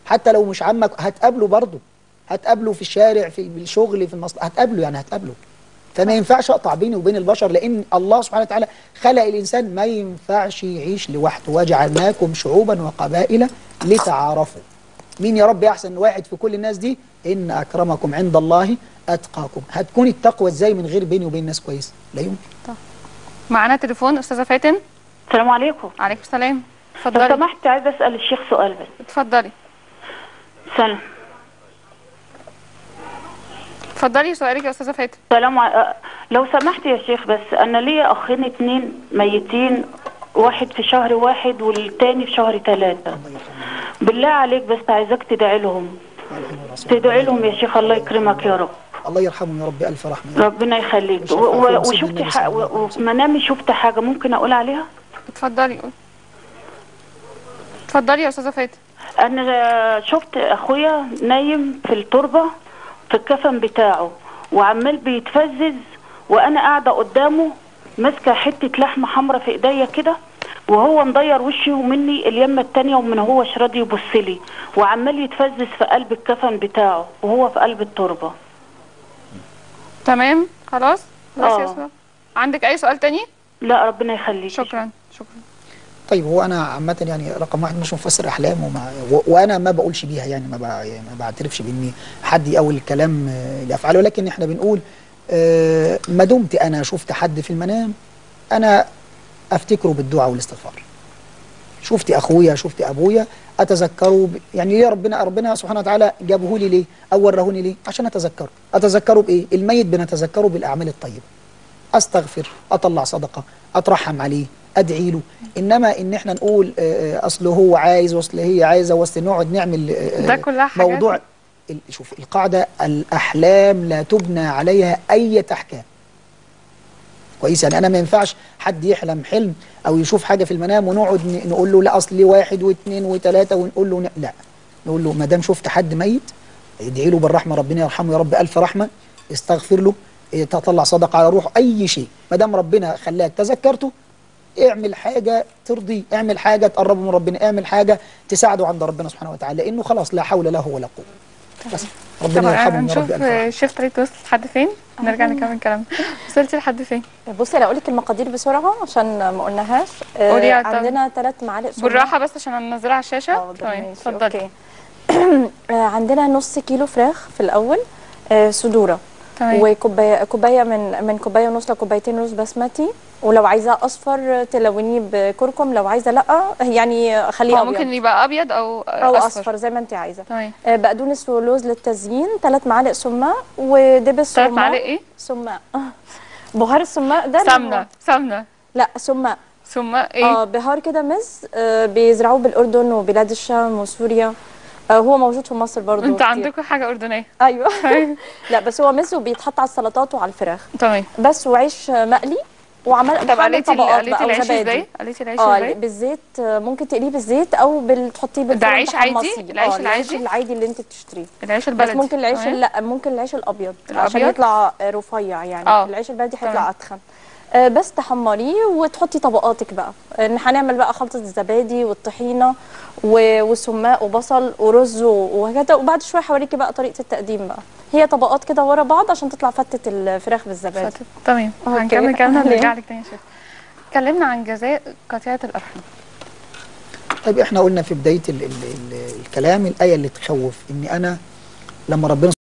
حتى لو مش عمك هتقابله برضه هتقابله في الشارع في الشغل في المصلحه هتقابله يعني هتقابله فما ينفعش اقطع بيني وبين البشر لان الله سبحانه وتعالى خلق الانسان ما ينفعش يعيش لوحده وجعلناكم شعوبا وقبائل لتعارفوا مين يا رب احسن واحد في كل الناس دي ان اكرمكم عند الله اتقاكم هتكون التقوى ازاي من غير بيني وبين الناس كويس لا يمكن معانا تليفون استاذه فاتن السلام عليكم عليكم السلام لو اتفضلي سمحت عايزه اسال الشيخ سؤال بس اتفضلي سلام اتفضلي سؤالك يا استاذه فاتن سلام ع... آه، لو سمحت يا شيخ بس انا ليا اخين اتنين ميتين واحد في شهر واحد والتاني في شهر ثلاثة بالله عليك بس عايزاك تدعي لهم تدعي لهم يا شيخ الله يكرمك يا رب الله يرحمه يا رب الف رحمه يا رب. ربنا يخليك مش و- عارفة و- أفهم سيدنا وشفت النبي ح... صلى الله عليه و- وسلم. وفي منامي شفت حاجة ممكن اقول عليها اتفضلي قولي اتفضلي يا استاذه فاتن انا شفت اخويا نايم في التربه في الكفن بتاعه وعمال بيتفزز وانا قاعده قدامه ماسكه حته لحمه حمراء في ايديا كده وهو مضير وشه مني اليمه التانية ومن هوش راضي يبص لي وعمال يتفزز في قلب الكفن بتاعه وهو في قلب التربه تمام خلاص بس يا آه. استاذه عندك اي سؤال تاني لا ربنا يخليك شكرا شكرا طيب هو انا عامه يعني رقم واحد مش مفسر احلام وما و- وانا ما بقولش بيها يعني ما, بع- يعني ما بعترفش بان حد يقول الكلام آه، اللي افعله ولكن احنا بنقول آه، ما دمت انا شفت حد في المنام انا افتكره بالدعاء والاستغفار شفت اخويا شفت ابويا اتذكره ب... يعني ليه ربنا ربنا سبحانه وتعالى جابه لي ليه او ورهوني ليه عشان اتذكره اتذكره بايه الميت بنتذكره بالاعمال الطيبه استغفر اطلع صدقه اترحم عليه ادعي له انما ان احنا نقول آه، آه، اصل هو عايز واصل هي عايزه واصل نقعد نعمل آه، آه، ده كلها حاجات- موضوع ال- شوف القاعده الاحلام لا تبنى عليها اي احكام كويس يعني انا ما ينفعش حد يحلم حلم او يشوف حاجه في المنام ونقعد ن- نقول له لا اصل واحد واثنين وثلاثه ونقول له ن- لا نقول له ما دام شفت حد ميت ادعي له بالرحمه ربنا يرحمه يا رب الف رحمه استغفر له إيه، تطلع صدقه على روحه اي شيء ما دام ربنا خلاك تذكرته اعمل حاجه ترضيه اعمل حاجه تقربه من ربنا اعمل حاجه تساعده عند ربنا سبحانه وتعالى لانه خلاص لا حول له ولا قوه بس ربنا طبعا يرحمه يا هنشوف رب الف رحمه الشيف طريقته وصلت لحد فين نرجع نكمل كلامنا وصلتي لحد فين بصي انا اقول لك المقادير بسرعه عشان ما قلناهاش آه، قوليها طب. عندنا ثلاث معالق سكر بالراحه بس عشان هننزلها على الشاشه حاضر، تمام ماشي، اتفضلي أوكي. آه، عندنا نص كيلو فراخ في الاول آه، صدوره تمام وكوبايه كوبايه من من كوبايه ونص لكوبايتين رز بسمتي ولو عايزاه اصفر تلونيه بكركم لو عايزه لا يعني خليه هو ابيض ممكن يبقى ابيض او او اصفر, اصفر زي ما انت عايزه تمام آه، بقدونس ولوز للتزيين ثلاث معالق سماق ودبس ثلاث رمان. معالق ايه سماق بهار السماق ده اللي هو- سمنه سمنه لا سماق ثم ايه اه بهار كده مز آه بيزرعوه بالاردن وبلاد الشام وسوريا آه هو موجود في مصر برضو انتوا كتير. عندكم حاجه اردنيه ايوه تمام لا بس هو مز وبيتحط على السلطات وعلى الفراخ تمام بس وعيش آه، مقلي وعمل طب بعمل قليتي ال- طبقات قليتي بقى العيش وزبادي. ازاي قليتي العيش اه ازاي بالزيت آه، ممكن تقليه بالزيت او بتحطيه بالفرن عيش عادي؟ تحمصيه. العيش آه، العيش العادي؟ العادي اللي انت بتشتريه العيش بس البلدي ممكن العيش تمام. لا ممكن العيش الابيض عشان الأبيض؟ يطلع آه، رفيع يعني آه. العيش البلدي تمام. هيطلع اتخن آه، بس تحمريه وتحطي طبقاتك بقى إن هنعمل بقى خلطه الزبادي والطحينه و- وسماق وبصل ورز و- وهكذا وبعد شويه هوريكي بقى طريقه التقديم بقى هي طبقات كده ورا بعض عشان تطلع فتة الفراخ بالزبادي فاتت. تمام أوكي. هنكمل كلامنا أهلاً. ونرجع لك تاني يا شيخ اتكلمنا عن جزاء قطيعه الارحام طيب احنا قلنا في بدايه ال ال ال الكلام الايه اللي تخوف ان انا لما ربنا